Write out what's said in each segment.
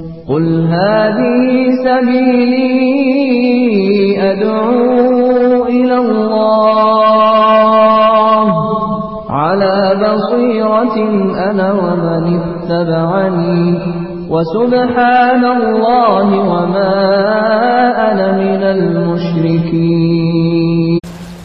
قل هذه سبيلي أدعو إلى الله على بصيرة أنا ومن اتبعني وسبحان الله وما أنا من المشركين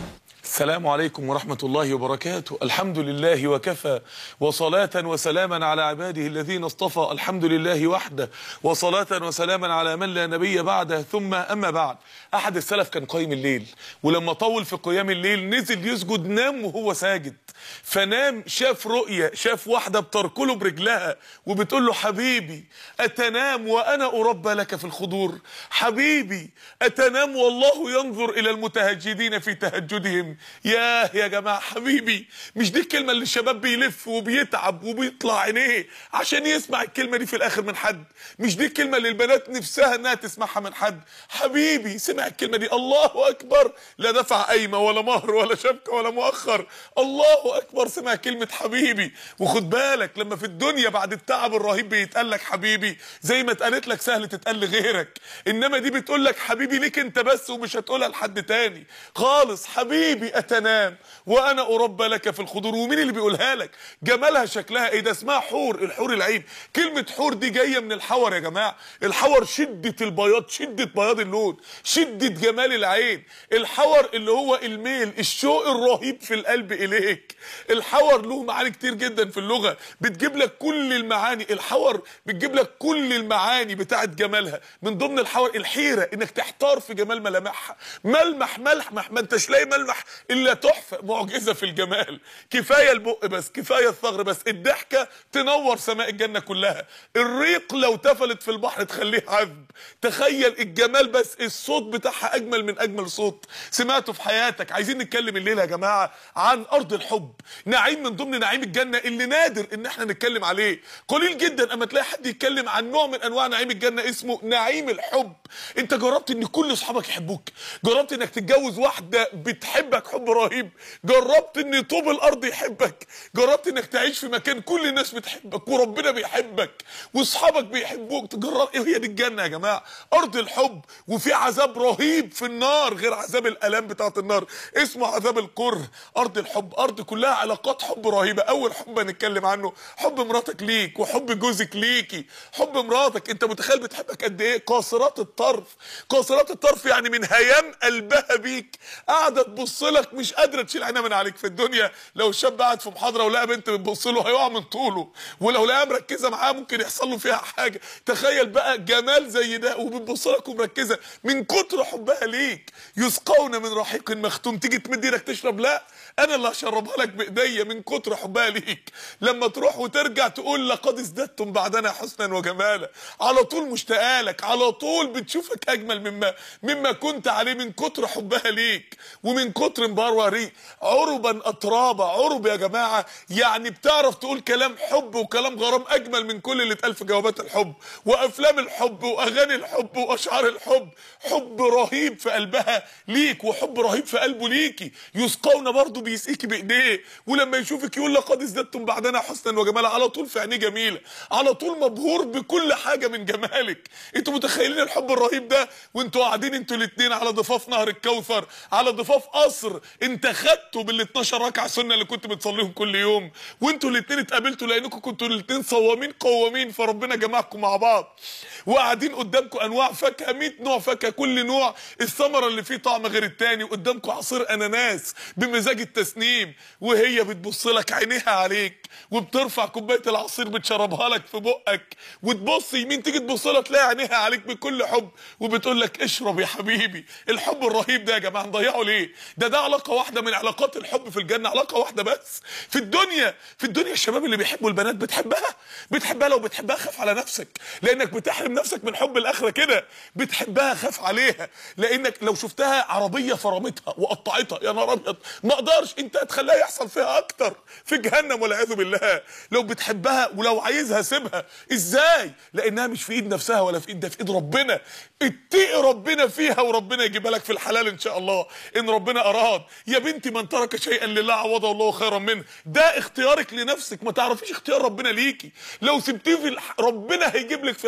السلام عليكم ورحمة الله وبركاته الحمد لله وكفى وصلاة وسلاما على عباده الذين اصطفى الحمد لله وحده وصلاة وسلاما على من لا نبي بعده ثم أما بعد أحد السلف كان قايم الليل ولما طول في قيام الليل نزل يسجد نام وهو ساجد فنام شاف رؤية شاف واحدة بتركله برجلها وبتقول له حبيبي أتنام وأنا أربى لك في الخضور حبيبي أتنام والله ينظر إلى المتهجدين في تهجدهم ياه يا جماعة حبيبي مش دي الكلمة اللي الشباب بيلف وبيتعب وبيطلع عينيه عشان يسمع الكلمة دي في الآخر من حد مش دي الكلمة اللي البنات نفسها انها تسمعها من حد حبيبي سمع الكلمة دي الله أكبر لا دفع قايمة ولا مهر ولا شبكة ولا مؤخر الله أكبر سمع كلمة حبيبي وخد بالك لما في الدنيا بعد التعب الرهيب بيتقال لك حبيبي زي ما اتقالت لك سهل تتقال لغيرك إنما دي بتقول لك حبيبي ليك أنت بس ومش هتقولها لحد تاني خالص حبيبي أتنام وأنا أربى لك في الخضور ومين اللي بيقولها لك جمالها شكلها إيه ده اسمها حور الحور العين كلمة حور دي جاية من الحور يا جماعة الحور شدة البياض شدة بياض اللون شدة جمال العين الحور اللي هو الميل الشوق الرهيب في القلب إليك الحور له معاني كتير جدا في اللغة بتجيب لك كل المعاني الحور بتجيب لك كل المعاني بتاعت جمالها من ضمن الحور الحيرة انك تحتار في جمال ملامحها ملمح ملمح ما انتش لاقي ملمح الا تحفة معجزة في الجمال كفاية البق بس كفاية الثغر بس الضحكة تنور سماء الجنة كلها الريق لو تفلت في البحر تخليه عذب تخيل الجمال بس الصوت بتاعها اجمل من اجمل صوت سمعته في حياتك عايزين نتكلم الليله يا جماعه عن ارض الحب نعيم من ضمن نعيم الجنه اللي نادر ان احنا نتكلم عليه قليل جدا اما تلاقي حد يتكلم عن نوع من انواع نعيم الجنه اسمه نعيم الحب انت جربت ان كل اصحابك يحبوك جربت انك تتجوز واحده بتحبك حب رهيب جربت ان طوب الارض يحبك جربت انك تعيش في مكان كل الناس بتحبك وربنا بيحبك واصحابك بيحبوك تجرب ايه هي دي الجنه يا جماعه ارض الحب وفي عذاب رهيب في النار غير عذاب الالام بتاعت النار اسمه عذاب الكره ارض الحب ارض كلها علاقات حب رهيبه اول حب هنتكلم عنه حب مراتك ليك وحب جوزك ليكي حب مراتك انت متخيل بتحبك قد ايه قاصرات الطرف قاصرات الطرف يعني من هيام قلبها بيك قاعده تبص لك مش قادره تشيل عينها من عليك في الدنيا لو الشاب قاعد في محاضره ولقى بنت بتبص له هيقع من طوله ولو لقاها مركزه معاه ممكن يحصل له فيها حاجه تخيل بقى جمال زي ده وبتبص لك ومركزه من كتر حبها ليك يسقون من رحيق مختوم تيجي تمد ايدك تشرب لا انا اللي هشربها لك بايديا من كتر حبها ليك لما تروح وترجع تقول لقد ازددتم بعدنا حسنا وجمالا على طول مشتاقه لك على طول بتشوفك اجمل مما مما كنت عليه من كتر حبها ليك ومن كتر انبهار وريق عربا اترابا عرب يا جماعه يعني بتعرف تقول كلام حب وكلام غرام اجمل من كل اللي اتقال في جوابات الحب وافلام الحب واغاني الحب واشعار الحب حب رهيب في قلبها ليك وحب رهيب في قلبه ليكي يسقون برضه بيسقيكي بايديه ولما يشوفك يقول لقد ازددتم بعدنا حسنا وجمالا على طول في عينيه جميله على طول مبهور بكل حاجه من جمالك انتوا متخيلين الحب الرهيب ده وانتوا قاعدين انتوا الاثنين على ضفاف نهر الكوثر على ضفاف قصر انت خدتوا بال 12 ركعه سنه اللي كنت بتصليهم كل يوم وانتوا الاثنين اتقابلتوا لانكم كنتوا الاثنين صوامين قوامين فربنا جمعكم مع بعض وقاعدين قدامكم انواع فاكهه 100 نوع فاكهه كل نوع الثمره اللي فيه طعم غير التاني وقدامكم عصير اناناس بمزاج التسنيم وهي بتبص لك عينيها عليك وبترفع كوبايه العصير بتشربها لك في بقك وتبص يمين تيجي تبص لها تلاقي عينيها عليك بكل حب وبتقول لك اشرب يا حبيبي الحب الرهيب ده يا جماعه نضيعه ليه ده ده علاقه واحده من علاقات الحب في الجنه علاقه واحده بس في الدنيا في الدنيا الشباب اللي بيحبوا البنات بتحبها بتحبها لو بتحبها خاف على نفسك لانك بتحرم نفسك من حب الاخره كده بتحبها خاف عليها لانك لو شفتها عربيه فرمتها وقطعتها يا نهار ابيض ما اقدرش انت هتخليها يحصل فيها اكتر في جهنم والعياذ بالله لو بتحبها ولو عايزها سيبها ازاي لانها مش في ايد نفسها ولا في ايد ده في ايد ربنا اتقي ربنا فيها وربنا يجيبها لك في الحلال ان شاء الله ان ربنا اراد يا بنتي من ترك شيئا لله عوضه الله خيرا منه ده اختيارك لنفسك ما تعرفيش اختيار ربنا ليكي لو سبتيه في الح... ربنا هيجيب لك في الحلال اللي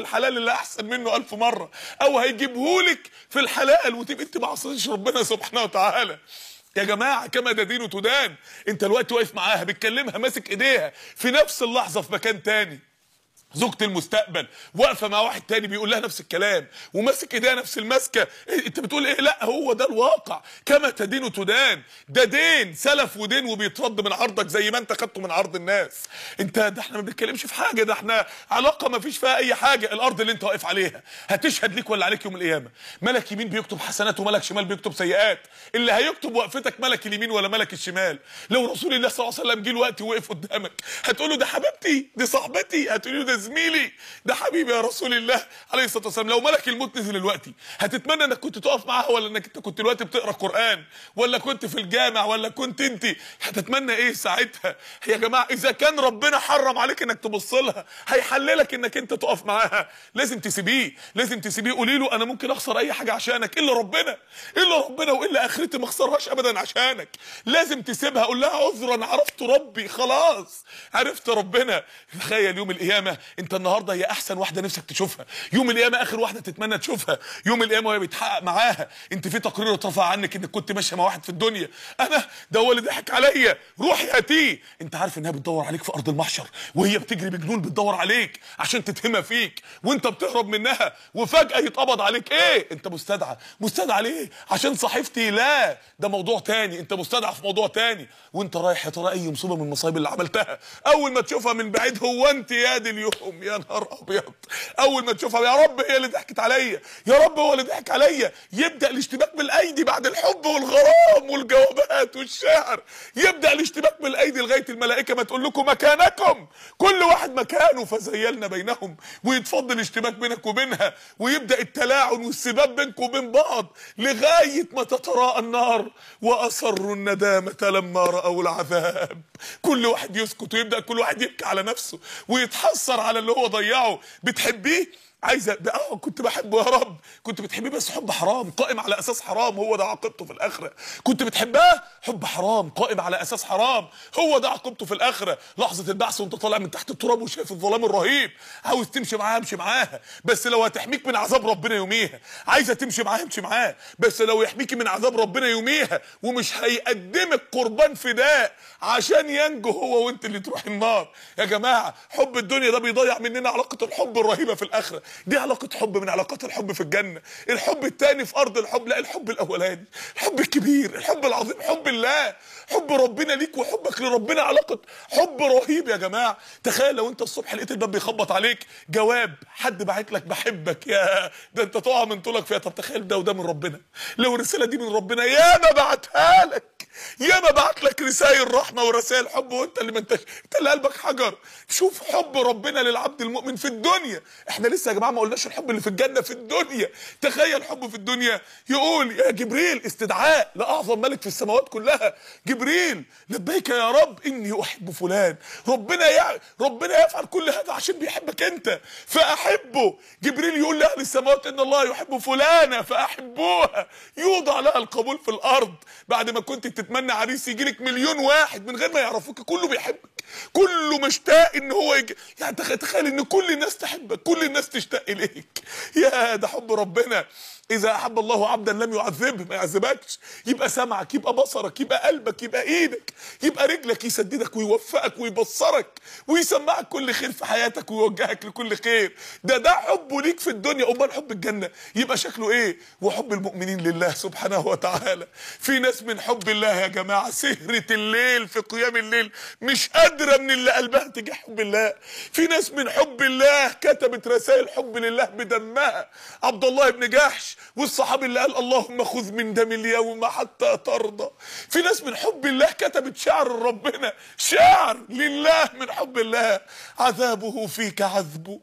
اللي احسن منه الف مره او هيجيبهولك في الحلال وتبقى انت ما عصيتش ربنا سبحانه وتعالى يا جماعه كما تدين وتدان انت الوقت واقف معاها بتكلمها ماسك ايديها في نفس اللحظه في مكان تاني زوجة المستقبل واقفه مع واحد تاني بيقول لها نفس الكلام وماسك ايديها نفس الماسكه إيه انت بتقول ايه لا هو ده الواقع كما تدين وتدان ده دين سلف ودين وبيترد من عرضك زي ما انت خدته من عرض الناس انت ده احنا ما بنتكلمش في حاجه ده احنا علاقه ما فيش فيها اي حاجه الارض اللي انت واقف عليها هتشهد ليك ولا عليك يوم القيامه ملك يمين بيكتب حسنات وملك شمال بيكتب سيئات اللي هيكتب وقفتك ملك اليمين ولا ملك الشمال لو رسول الله صلى الله عليه وسلم جه الوقت ووقف قدامك هتقول له ده حبيبتي دي صاحبتي هتقول له ده زميلي ده حبيبي يا رسول الله عليه الصلاه والسلام لو ملك الموت نزل دلوقتي هتتمنى انك كنت تقف معاها ولا انك انت كنت دلوقتي بتقرا قران ولا كنت في الجامع ولا كنت انت هتتمنى ايه ساعتها يا جماعه اذا كان ربنا حرم عليك انك تبص لها هيحللك انك انت تقف معاها لازم تسيبيه لازم تسيبيه قولي له انا ممكن اخسر اي حاجه عشانك الا ربنا الا ربنا والا اخرتي ما اخسرهاش ابدا عشانك لازم تسيبها قول لها عذرا عرفت ربي خلاص عرفت ربنا تخيل يوم القيامه انت النهارده هي احسن واحده نفسك تشوفها يوم القيامه اخر واحده تتمنى تشوفها يوم القيامه وهي بيتحقق معاها انت في تقرير اترفع عنك انك كنت ماشيه مع واحد في الدنيا انا ده هو اللي ضحك عليا روحي هاتيه انت عارف انها بتدور عليك في ارض المحشر وهي بتجري بجنون بتدور عليك عشان تتهمها فيك وانت بتهرب منها وفجاه يتقبض عليك ايه انت مستدعى مستدعى ليه عشان صحيفتي لا ده موضوع تاني انت مستدعى في موضوع تاني وانت رايح يا ترى اي مصيبه من المصايب اللي عملتها اول ما تشوفها من بعيد هو انت يا دي اليوم يا نهار ابيض اول ما تشوفها يا رب هي اللي ضحكت عليا يا رب هو اللي ضحك عليا يبدا الاشتباك بالايدي بعد الحب والغرام والجوابات والشعر يبدا الاشتباك بالايدي لغايه الملائكه ما تقول لكم مكانكم كل واحد مكانه فزيلنا بينهم ويتفضل الاشتباك بينك وبينها ويبدا التلاعن والسباب بينكم وبين بعض لغايه ما تتراءى النار واصروا الندامه لما راوا العذاب كل واحد يسكت ويبدا كل واحد يبكي على نفسه ويتحسر على اللي هو ضيعه بتحبيه عايزه اه كنت بحبه يا رب كنت بتحبيه بس حب حرام قائم على اساس حرام هو ده عاقبته في الاخره كنت بتحبها حب حرام قائم على اساس حرام هو ده عاقبته في الاخره لحظه البعث وانت طالع من تحت التراب وشايف الظلام الرهيب عاوز تمشي معاها امشي معاها بس لو هتحميك من عذاب ربنا يوميها عايزه تمشي معاها امشي معاه بس لو يحميكي من عذاب ربنا يوميها ومش هيقدمك قربان فداء عشان ينجو هو وانت اللي تروح النار يا جماعه حب الدنيا ده بيضيع مننا علاقه الحب الرهيبه في الاخره دي علاقه حب من علاقات الحب في الجنه الحب الثاني في ارض الحب لا الحب الاولاني الحب الكبير الحب العظيم حب الله حب ربنا ليك وحبك لربنا علاقه حب رهيب يا جماعه تخيل لو انت الصبح لقيت الباب بيخبط عليك جواب حد باعت لك بحبك يا ده انت تقع من طولك فيها طب تخيل ده وده من ربنا لو الرساله دي من ربنا يا ما بعتها لك يا ما بعت لك رسائل رحمه ورسائل حب وانت اللي ما انتش انت اللي قلبك حجر شوف حب ربنا للعبد المؤمن في الدنيا احنا لسه يا جماعه ما قلناش الحب اللي في الجنه في الدنيا تخيل حب في الدنيا يقول يا جبريل استدعاء لاعظم ملك في السماوات كلها جبريل لبيك يا رب اني احب فلان ربنا يع... ربنا يفعل كل هذا عشان بيحبك انت فاحبه جبريل يقول لاهل السماوات ان الله يحب فلانه فاحبوها يوضع لها القبول في الارض بعد ما كنت تتمنى عريس يجي لك مليون واحد من غير ما يعرفوك كله بيحبك كله مشتاق ان هو يجي يعني تخيل ان كل الناس تحبك كل الناس تشتاق اليك يا ده حب ربنا اذا احب الله عبدا لم يعذبه ما يعذبكش يبقى سمعك يبقى بصرك يبقى قلبك يبقى ايدك يبقى رجلك يسددك ويوفقك ويبصرك ويسمعك كل خير في حياتك ويوجهك لكل خير ده ده حبه ليك في الدنيا امال حب الجنه يبقى شكله ايه وحب المؤمنين لله سبحانه وتعالى في ناس من حب الله يا جماعه سهره الليل في قيام الليل مش قادره من اللي قلبها تجاه حب الله في ناس من حب الله كتبت رسائل حب لله بدمها عبد الله بن جحش والصحابي اللي قال اللهم خذ من دم اليوم حتى ترضى في ناس من حب الله كتبت شعر ربنا شعر لله من حب الله عذابه فيك عذب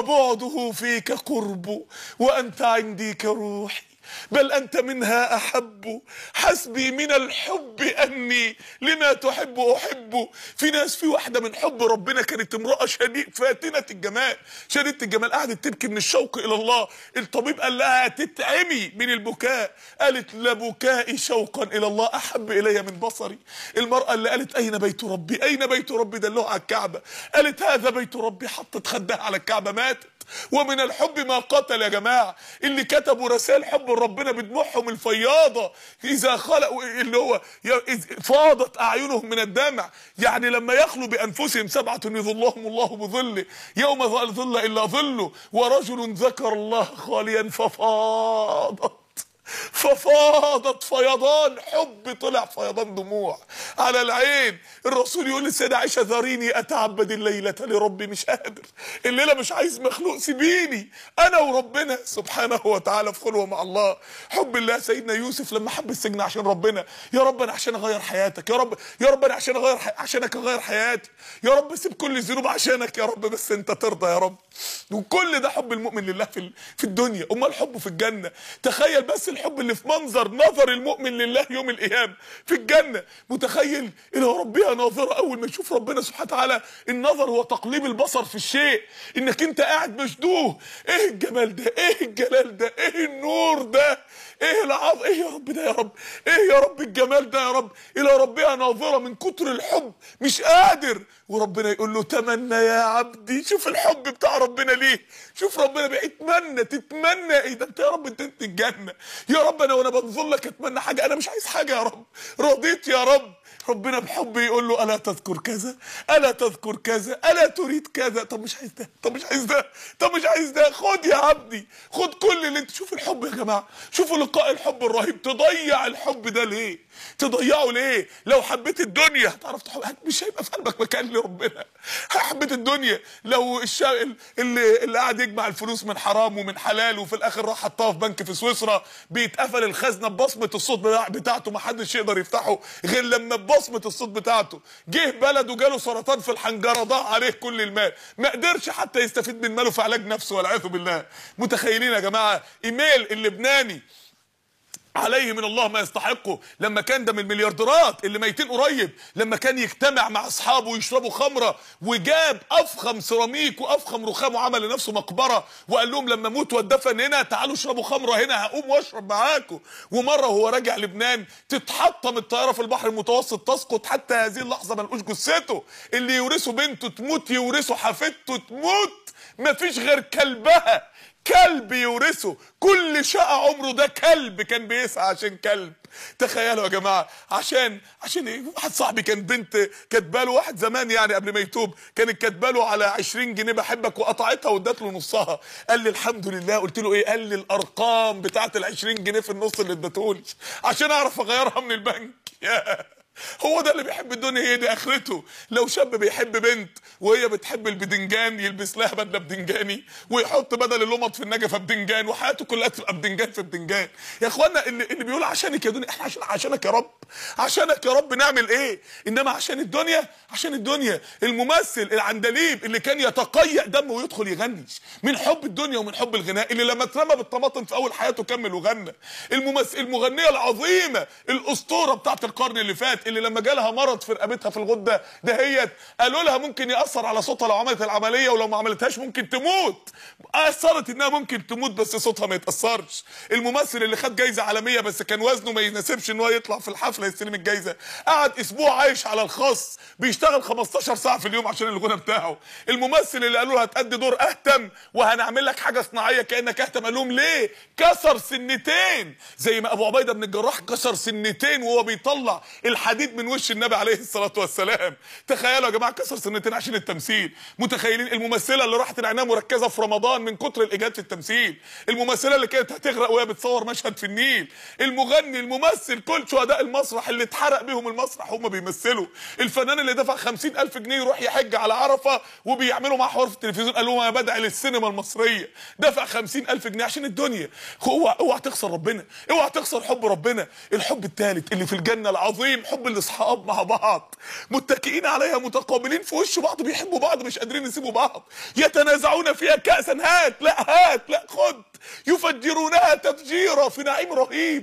وبعده فيك قرب وانت عندي كروحي بل أنت منها أحب حسبي من الحب أني لما تحب أحب في ناس في واحدة من حب ربنا كانت امرأة شديد فاتنة الجمال شديدة الجمال قعدت تبكي من الشوق إلى الله الطبيب قال لها تتعمي من البكاء قالت لبكائي شوقا إلى الله أحب إلي من بصري المرأة اللي قالت أين بيت ربي أين بيت ربي دلوه على الكعبة قالت هذا بيت ربي حطت خدها على الكعبة ماتت ومن الحب ما قتل يا جماعه اللي كتبوا رسائل حب لربنا بدموعهم الفياضه اذا خلقوا اللي هو ي- فاضت اعينهم من الدمع يعني لما يخلوا بانفسهم سبعه يظلهم الله بظله يوم لا ظل الا ظله ورجل ذكر الله خاليا ففاضت ففاضت فيضان حب طلع فيضان دموع على العين الرسول يقول للسيدة عائشة ذريني أتعبد الليلة لربي مش قادر الليلة مش عايز مخلوق سيبيني أنا وربنا سبحانه وتعالى في خلوة مع الله حب الله سيدنا يوسف لما حب السجن عشان ربنا يا رب أنا عشان أغير حياتك يا رب يا رب أنا عشان أغير حي... عشانك أغير حياتي يا رب سيب كل الذنوب عشانك يا رب بس أنت ترضى يا رب وكل ده حب المؤمن لله في ال- في الدنيا امال حبه في الجنه تخيل بس الحب اللي في منظر نظر المؤمن لله يوم القيامه في الجنه متخيل الى ربها ناظره اول ما يشوف ربنا سبحانه وتعالى النظر هو تقليب البصر في الشيء انك انت قاعد مشدوه ايه الجمال ده ايه الجلال ده ايه النور ده ايه العظ ايه يا رب ده يا رب ايه يا رب الجمال ده يا رب الى ربها ناظره من كتر الحب مش قادر وربنا يقول له تمنى يا عبدي شوف الحب بتاع ربنا ليه شوف ربنا بيتمنى تتمنى ايه ده انت يا رب انت انت الجنه يا رب انا وانا بنظر لك اتمنى حاجه انا مش عايز حاجه يا رب رضيت يا رب ربنا بحب يقول له الا تذكر كذا الا تذكر كذا الا تريد كذا طب مش عايز ده طب مش عايز ده طب مش عايز ده خد يا عبدي خد كل اللي انت شوف الحب يا جماعه شوفوا لقاء الحب الرهيب تضيع الحب ده ليه تضيعه ليه لو حبيت الدنيا هتعرف تحب مش هيبقى في قلبك مكان لربنا حبيت الدنيا لو الشا... اللي اللي قاعد يجمع الفلوس من حرام ومن حلال وفي الاخر راح حطها في بنك في سويسرا بيتقفل الخزنه ببصمه الصوت بتاع- بتاعته ما حدش يقدر يفتحه غير لما ببصمه الصوت بتاعته جه بلده جاله سرطان في الحنجره ضاع عليه كل المال ما قدرش حتى يستفيد من ماله في علاج نفسه والعياذ بالله متخيلين يا جماعه ايميل اللبناني عليه من الله ما يستحقه لما كان ده من المليارديرات اللي ميتين قريب لما كان يجتمع مع اصحابه ويشربوا خمره وجاب افخم سيراميك وافخم رخام وعمل لنفسه مقبره وقال لهم لما اموت واتدفن هنا تعالوا اشربوا خمره هنا هقوم واشرب معاكم ومره وهو راجع لبنان تتحطم الطياره في البحر المتوسط تسقط حتى هذه اللحظه ما لقوش جثته اللي يورثه بنته تموت يورثه حفيدته تموت مفيش غير كلبها كلب يورثه كل شقة عمره ده كلب كان بيسعى عشان كلب تخيلوا يا جماعة عشان عشان ايه واحد صاحبي كان بنت كاتباله واحد زمان يعني قبل ما يتوب كانت كاتباله على 20 جنيه بحبك وقطعتها وادت له نصها قال لي الحمد لله قلت له ايه قال لي الارقام بتاعت ال 20 جنيه في النص اللي اديتهولي عشان اعرف اغيرها من البنك يا هو ده اللي بيحب الدنيا هي دي اخرته لو شاب بيحب بنت وهي بتحب البدنجان يلبس لها بدله بدنجاني ويحط بدل اللمط في النجفه بدنجان وحياته كلها تبقى بدنجان في بدنجان يا اخوانا اللي, اللي بيقول عشانك يا دنيا احنا عشان عشانك يا رب عشانك يا رب نعمل ايه انما عشان الدنيا عشان الدنيا الممثل العندليب اللي كان يتقيأ دمه ويدخل يغني من حب الدنيا ومن حب الغناء اللي لما اترمى بالطماطم في اول حياته كمل وغنى الممثل المغنيه العظيمه الاسطوره بتاعت القرن اللي فات اللي لما جالها مرض في رقبتها في الغده دهيت قالوا لها ممكن ياثر على صوتها لو عملت العمليه ولو ما عملتهاش ممكن تموت اثرت انها ممكن تموت بس صوتها ما يتاثرش الممثل اللي خد جايزه عالميه بس كان وزنه ما يناسبش ان هو يطلع في الحفله يستلم الجايزه قعد اسبوع عايش على الخاص بيشتغل 15 ساعه في اليوم عشان الغنى بتاعه الممثل اللي قالوا له هتأدي دور اهتم وهنعمل لك حاجه صناعيه كانك اهتم قال لهم ليه كسر سنتين زي ما ابو عبيده بن الجراح كسر سنتين وهو بيطلع الحديد من وش النبي عليه الصلاه والسلام تخيلوا يا جماعه كسر سنتين عشان التمثيل متخيلين الممثله اللي راحت العنايه مركزه في رمضان من كتر الاجهاد في التمثيل الممثله اللي كانت هتغرق وهي بتصور مشهد في النيل المغني الممثل كل شهداء المسرح اللي اتحرق بيهم المسرح هم بيمثلوا الفنان اللي دفع خمسين ألف جنيه يروح يحج على عرفة وبيعملوا معاه حوار في التلفزيون قال لهم انا بدعي للسينما المصرية دفع خمسين ألف جنيه عشان الدنيا اوعى اوعى تخسر ربنا اوعى تخسر حب ربنا الحب الثالث اللي في الجنة العظيم حب الاصحاب مع بعض متكئين عليها متقابلين في وش بعض بيحبوا بعض مش قادرين يسيبوا بعض يتنازعون فيها كأسا هات لا هات لا خد يفجرونها تفجيرا في نعيم رهيب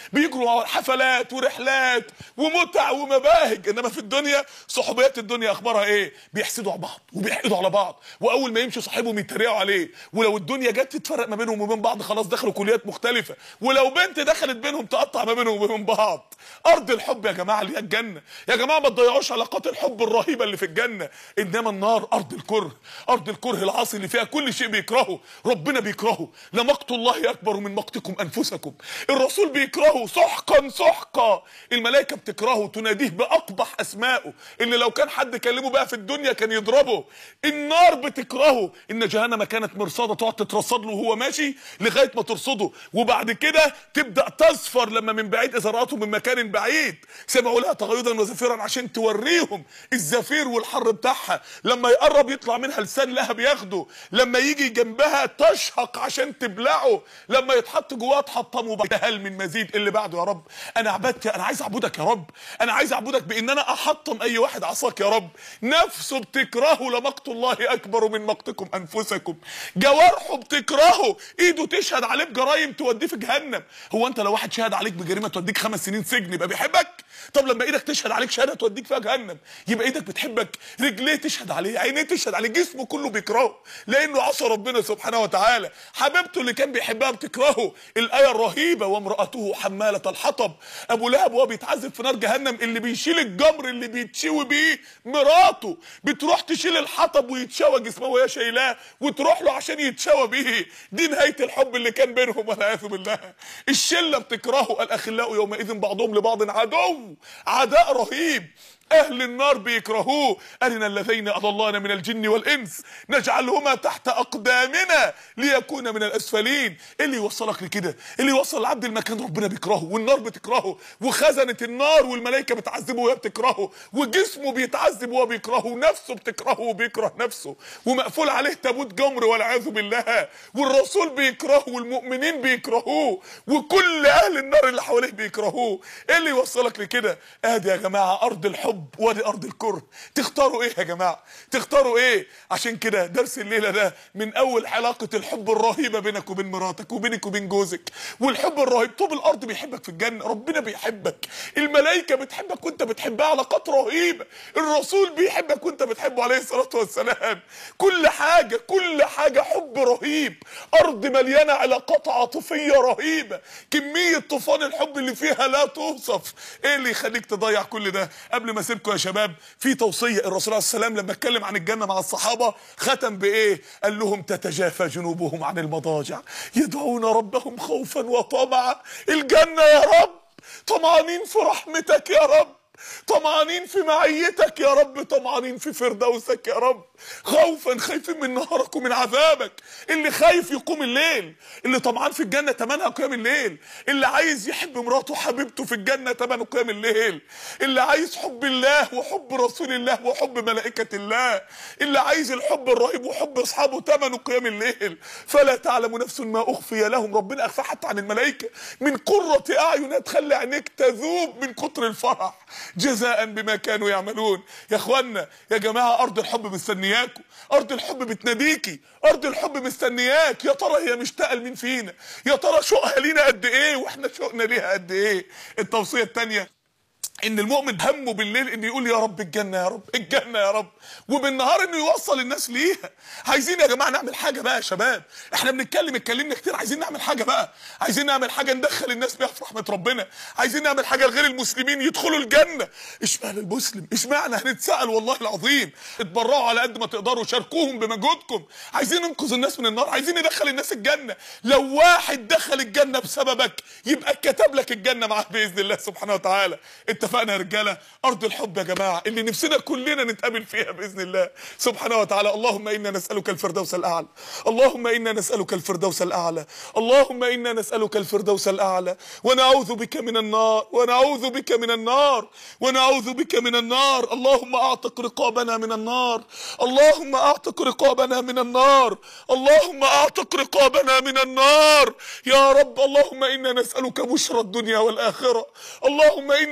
بيجروا على حفلات ورحلات ومتع ومباهج انما في الدنيا صحوبيات الدنيا اخبارها ايه بيحسدوا على بعض وبيحقدوا على بعض واول ما يمشي صاحبهم يتريقوا عليه ولو الدنيا جت تتفرق ما بينهم وبين بعض خلاص دخلوا كليات مختلفه ولو بنت دخلت بينهم تقطع ما بينهم وبين بعض ارض الحب يا جماعه اللي هي الجنه يا جماعه ما تضيعوش علاقات الحب الرهيبه اللي في الجنه انما النار ارض الكره ارض الكره العاصي اللي فيها كل شيء بيكرهه ربنا بيكرهه لمقت الله اكبر من مقتكم انفسكم الرسول بيكرهه سحقا سحقا الملائكه بتكرهه تناديه باقبح اسمائه اللي لو كان حد كلمه بقى في الدنيا كان يضربه النار بتكرهه ان جهنم كانت مرصاده تقعد تترصد له وهو ماشي لغايه ما ترصده وبعد كده تبدا تصفر لما من بعيد اذا راته من مكان بعيد سمعوا لها تغيظا وزفيرا عشان توريهم الزفير والحر بتاعها لما يقرب يطلع منها لسان لهب ياخده لما يجي جنبها تشهق عشان تبلعه لما يتحط جواها تحطمه بعد هل من مزيد اللي بعده يا رب انا عبدت انا عايز اعبدك يا رب انا عايز اعبدك بان انا احطم اي واحد عصاك يا رب نفسه بتكرهه لمقت الله اكبر من مقتكم انفسكم جوارحه بتكرهه ايده تشهد عليه بجرايم توديه في جهنم هو انت لو واحد شهد عليك بجريمه توديك خمس سنين سجن يبقى بيحبك طب لما ايدك تشهد عليك شهاده توديك فيها جهنم يبقى ايدك بتحبك رجليه تشهد عليه عينيه تشهد عليه جسمه كله بيكرهه لانه عصى ربنا سبحانه وتعالى حبيبته اللي كان بيحبها بتكرهه الايه الرهيبه وامراته حماله الحطب ابو لهب وهو بيتعذب في نار جهنم اللي بيشيل الجمر اللي بيتشوي بيه مراته بتروح تشيل الحطب ويتشوى جسمه وهي شايلاه وتروح له عشان يتشوى بيه دي نهايه الحب اللي كان بينهم والعياذ بالله الشله بتكرهه الاخلاء يومئذ بعضهم لبعض عدو عداء رهيب اهل النار بيكرهوه ارنا الذين اضلانا من الجن والانس نجعلهما تحت اقدامنا ليكون من الاسفلين ايه اللي يوصلك لكده إيه اللي يوصل العبد المكان ربنا بيكرهه والنار بتكرهه وخزنه النار والملائكه بتعذبه وهي بتكرهه وجسمه بيتعذب وهو بيكرهه ونفسه بتكرهه وبيكره نفسه ومقفول عليه تابوت جمر والعياذ بالله والرسول بيكرهه والمؤمنين بيكرهوه وكل اهل النار اللي حواليه بيكرهوه ايه اللي يوصلك لكده ادي يا جماعه ارض الحب الحب وادي ارض الكره تختاروا ايه يا جماعه تختاروا ايه عشان كده درس الليله ده من اول علاقه الحب الرهيبه بينك وبين مراتك وبينك وبين جوزك والحب الرهيب طوب الارض بيحبك في الجنه ربنا بيحبك الملائكه بتحبك وانت بتحبها علاقات رهيبه الرسول بيحبك وانت بتحبه عليه الصلاه والسلام كل حاجه كل حاجه حب رهيب ارض مليانه علاقات عاطفيه رهيبه كميه طوفان الحب اللي فيها لا توصف ايه اللي يخليك تضيع كل ده قبل ما اسيبكم يا شباب في توصيه الرسول عليه السلام لما اتكلم عن الجنه مع الصحابه ختم بايه قال لهم تتجافى جنوبهم عن المضاجع يدعون ربهم خوفا وطمعا الجنه يا رب طمعانين في رحمتك يا رب طمعانين في معيتك يا رب طمعانين في فردوسك يا رب خوفا خايفين من نهارك ومن عذابك اللي خايف يقوم الليل اللي طمعان في الجنه تمنها قيام الليل اللي عايز يحب مراته حبيبته في الجنه تمنه قيام الليل اللي عايز حب الله وحب رسول الله وحب ملائكه الله اللي عايز الحب الرهيب وحب اصحابه تمنه قيام الليل فلا تعلم نفس ما اخفي لهم ربنا اخفى حتى عن الملائكه من قره اعين تخلي عينيك تذوب من كتر الفرح جزاء بما كانوا يعملون يا اخوانا يا جماعه ارض الحب مستنياكم ارض الحب بتناديكي ارض الحب مستنياك يا ترى هي مشتاقه لمين فينا يا ترى شوقها لينا قد ايه واحنا شوقنا ليها قد ايه التوصيه الثانيه ان المؤمن همه بالليل انه يقول يا رب الجنه يا رب الجنه يا رب وبالنهار انه يوصل الناس ليها عايزين يا جماعه نعمل حاجه بقى يا شباب احنا بنتكلم اتكلمنا كتير عايزين نعمل حاجه بقى عايزين نعمل حاجه ندخل الناس بيها في رحمه ربنا عايزين نعمل حاجه لغير المسلمين يدخلوا الجنه اشمعنى المسلم اشمعنى هنتسال والله العظيم اتبرعوا على قد ما تقدروا شاركوهم بمجهودكم عايزين ننقذ الناس من النار عايزين ندخل الناس الجنه لو واحد دخل الجنه بسببك يبقى كتب لك الجنه معاه باذن الله سبحانه وتعالى اتفقنا يا رجاله ارض الحب يا جماعه اللي نفسنا كلنا نتقابل فيها باذن الله سبحانه وتعالى اللهم انا نسالك الفردوس الاعلى اللهم انا نسالك الفردوس الاعلى اللهم انا نسالك الفردوس الاعلى ونعوذ بك من النار ونعوذ بك من النار ونعوذ بك من النار اللهم اعتق رقابنا من النار اللهم اعتق رقابنا من النار اللهم اعتق رقابنا من النار يا رب اللهم انا نسالك بشرى الدنيا والاخره اللهم انا نسالك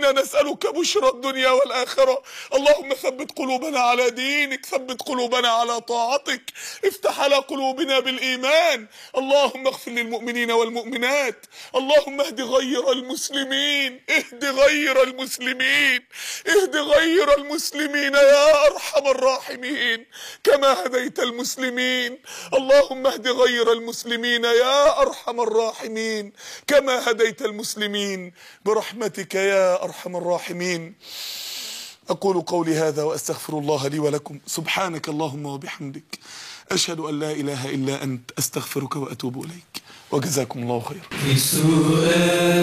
نسألك بشرى الدنيا والآخرة اللهم ثبت قلوبنا على دينك ثبت قلوبنا على طاعتك افتح على قلوبنا بالإيمان اللهم اغفر للمؤمنين والمؤمنات اللهم اهد غير المسلمين اهد غير المسلمين اهد غير المسلمين يا أرحم الراحمين كما هديت المسلمين اللهم اهد غير المسلمين يا أرحم الراحمين كما هديت المسلمين برحمتك يا أرحم الراحمين أقول قولي هذا وأستغفر الله لي ولكم سبحانك اللهم وبحمدك أشهد أن لا إله إلا أنت أستغفرك وأتوب إليك وجزاكم الله خيرا في السؤال